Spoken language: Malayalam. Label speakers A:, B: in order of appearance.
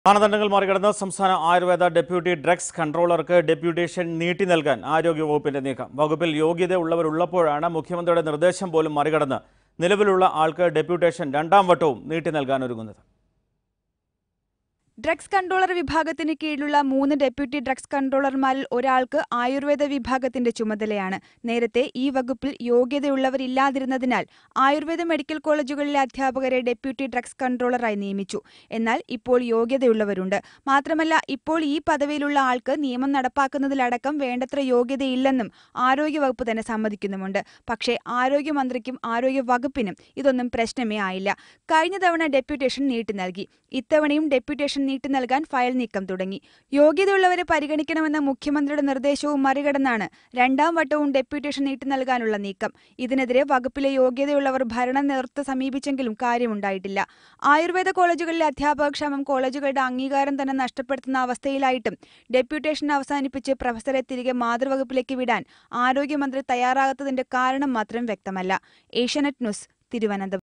A: മാനദണ്ഡങ്ങൾ മറികടന്ന് സംസ്ഥാന ആയുർവേദ ഡെപ്യൂട്ടി ഡ്രഗ്സ് കൺട്രോളർക്ക് ഡെപ്യൂട്ടേഷൻ നീട്ടി നൽകാൻ ആരോഗ്യവകുപ്പിന്റെ നീക്കം വകുപ്പിൽ യോഗ്യത ഉള്ളവരുള്ളപ്പോഴാണ് മുഖ്യമന്ത്രിയുടെ നിർദ്ദേശം പോലും മറികടന്ന് നിലവിലുള്ള ആൾക്ക് ഡെപ്യൂട്ടേഷൻ രണ്ടാം വട്ടവും നീട്ടി നൽകാൻ ഒരുങ്ങുന്നത്
B: ഡ്രഗ്സ് കൺട്രോളർ വിഭാഗത്തിന് കീഴിലുള്ള മൂന്ന് ഡെപ്യൂട്ടി ഡ്രഗ്സ് കൺട്രോളർമാരിൽ ഒരാൾക്ക് ആയുർവേദ വിഭാഗത്തിന്റെ ചുമതലയാണ് നേരത്തെ ഈ വകുപ്പിൽ യോഗ്യതയുള്ളവരില്ലാതിരുന്നതിനാൽ ആയുർവേദ മെഡിക്കൽ കോളേജുകളിലെ അധ്യാപകരെ ഡെപ്യൂട്ടി ഡ്രഗ്സ് കൺട്രോളറായി നിയമിച്ചു എന്നാൽ ഇപ്പോൾ യോഗ്യതയുള്ളവരുണ്ട് മാത്രമല്ല ഇപ്പോൾ ഈ പദവിയിലുള്ള ആൾക്ക് നിയമം നടപ്പാക്കുന്നതിലടക്കം വേണ്ടത്ര യോഗ്യതയില്ലെന്നും ആരോഗ്യവകുപ്പ് തന്നെ സമ്മതിക്കുന്നുമുണ്ട് പക്ഷേ ആരോഗ്യമന്ത്രിക്കും ആരോഗ്യ വകുപ്പിനും ഇതൊന്നും പ്രശ്നമേ ആയില്ല കഴിഞ്ഞ തവണ ഡെപ്യൂട്ടേഷൻ നീട്ടി നൽകി ഇത്തവണയും ഡെപ്യൂട്ടേഷൻ നീട്ടി നൽകാൻ ഫയൽ നീക്കം തുടങ്ങി യോഗ്യതയുള്ളവരെ പരിഗണിക്കണമെന്ന മുഖ്യമന്ത്രിയുടെ നിർദ്ദേശവും മറികടന്നാണ് രണ്ടാം വട്ടവും ഡെപ്യൂട്ടേഷൻ നീട്ടി നൽകാനുള്ള നീക്കം ഇതിനെതിരെ വകുപ്പിലെ യോഗ്യതയുള്ളവർ ഭരണ നേതൃത്വത്തെ സമീപിച്ചെങ്കിലും കാര്യമുണ്ടായിട്ടില്ല ആയുർവേദ കോളേജുകളിലെ അധ്യാപകക്ഷേമം കോളേജുകളുടെ അംഗീകാരം തന്നെ നഷ്ടപ്പെടുത്തുന്ന അവസ്ഥയിലായിട്ടും ഡെപ്യൂട്ടേഷൻ അവസാനിപ്പിച്ച് പ്രൊഫസറെ തിരികെ മാതൃവകുപ്പിലേക്ക് വിടാൻ ആരോഗ്യമന്ത്രി തയ്യാറാകാത്തതിന്റെ കാരണം മാത്രം വ്യക്തമല്ല ഏഷ്യാനെറ്റ് ന്യൂസ് തിരുവനന്തപുരം